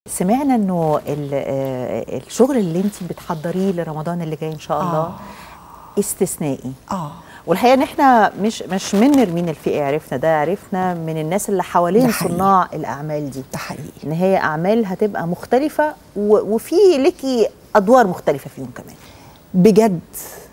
سمعنا انه ال- آه، الشغل اللي انت بتحضريه لرمضان اللي جاي ان شاء الله آه. استثنائي اه والحقيقه ان احنا مش مش من نرمين الفقي عرفنا ده عرفنا من الناس اللي حوالين ده حقيقي. صناع الاعمال دي ده حقيقي ان هي اعمال هتبقى مختلفه و- وفي ليكي ادوار مختلفه فيهم كمان بجد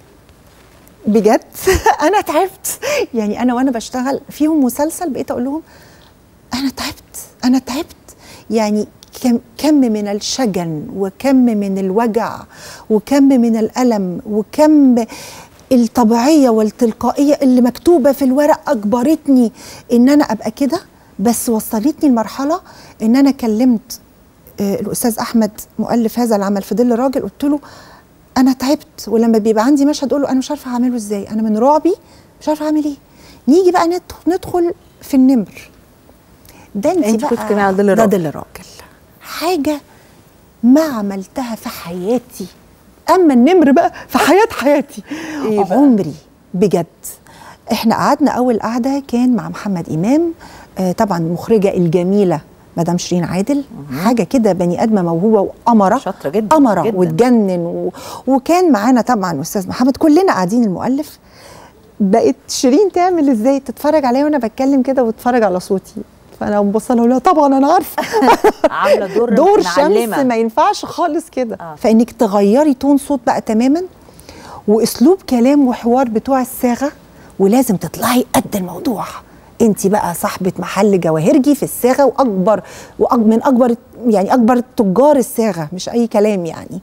بجد انا تعبت يعني انا وانا بشتغل فيهم مسلسل بقيت اقول لهم انا تعبت انا تعبت يعني كم كم من الشجن وكم من الوجع وكم من الالم وكم الطبيعيه والتلقائيه اللي مكتوبه في الورق اجبرتني ان انا ابقى كده بس وصلتني لمرحله ان انا كلمت آه، الاستاذ احمد مؤلف هذا العمل في ظل راجل قلت له انا تعبت ولما بيبقى عندي مشهد اقول له انا مش عارفه اعمله ازاي انا من رعبي مش عارفه اعمل ايه نيجي بقى ندخل, ندخل في النمر ده انت أنت بقى كنت كمان على ظل ده الراجل. ظل راجل حاجه ما عملتها في حياتي اما النمر بقى في حياه حياتي إيه بقى؟ عمري بجد احنا قعدنا اول قعده كان مع محمد امام آه طبعا المخرجه الجميله مدام شيرين عادل حاجه كده بني ادمه موهوبه وقمره شاطرة جداً، قمره جداً. وتجنن و... وكان معانا طبعا استاذ محمد كلنا قاعدين المؤلف بقت شيرين تعمل ازاي تتفرج عليا وانا بتكلم كده وتتفرج على صوتي فانا ببص لها أقول لها طبعا انا عارفه عامله دور دور شمس معلمة. ما ينفعش خالص كده آه. آه. فانك تغيري تون صوت بقى تماما واسلوب كلام وحوار بتوع الصاغه ولازم تطلعي قد الموضوع انت بقى صاحبه محل جواهرجي في الصاغه واكبر وأك من اكبر يعني اكبر تجار الصاغه مش اي كلام يعني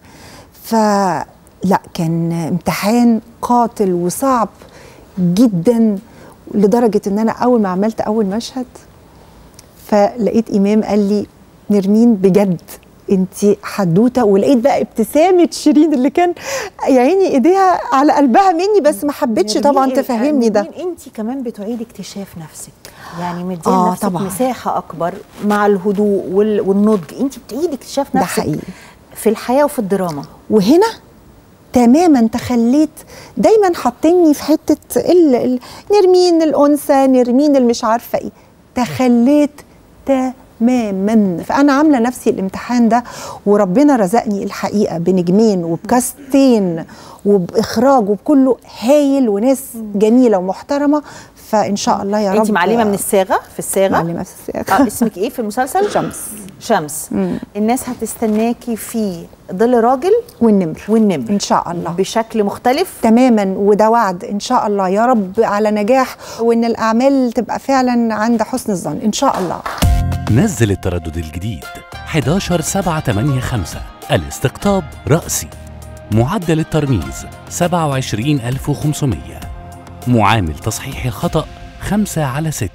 فلا كان امتحان قاتل وصعب جدا لدرجه ان انا اول ما عملت اول مشهد فلقيت امام قال لي نرمين بجد انت حدوته ولقيت بقى ابتسامه شيرين اللي كان يا عيني ايديها على قلبها مني بس ما حبتش طبعا نرمين- تفهمني ده نرمين انت كمان بتعيدي اكتشاف نفسك يعني مدين آه، نفسك طبعاً. مساحه اكبر مع الهدوء وال- والنضج انت بتعيدي اكتشاف ده نفسك حقيقي. في الحياه وفي الدراما وهنا تماما تخليت دايما حاطيني في حته ال... ال... نرمين الانثى نرمين المش عارفه ايه تخليت تماما فانا عامله نفسي الامتحان ده وربنا رزقني الحقيقه بنجمين وبكاستين وباخراج وبكله هايل وناس جميله ومحترمه فان شاء الله يا رب انت معلمه من الصاغه في الصاغه معلمه في السياقه اه اسمك ايه في المسلسل شمس شمس الناس هتستناكي في ظل راجل والنمر والنمر ان شاء الله بشكل مختلف تماما وده وعد ان شاء الله يا رب على نجاح وان الاعمال تبقى فعلا عند حسن الظن ان شاء الله نزل التردد الجديد 11 7 8 5 الاستقطاب رأسي معدل الترميز 27500 معامل تصحيح الخطأ 5 على 6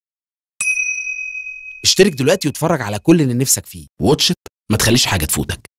اشترك دلوقتي واتفرج على كل اللي نفسك فيه واتش إت، ما تخليش حاجة تفوتك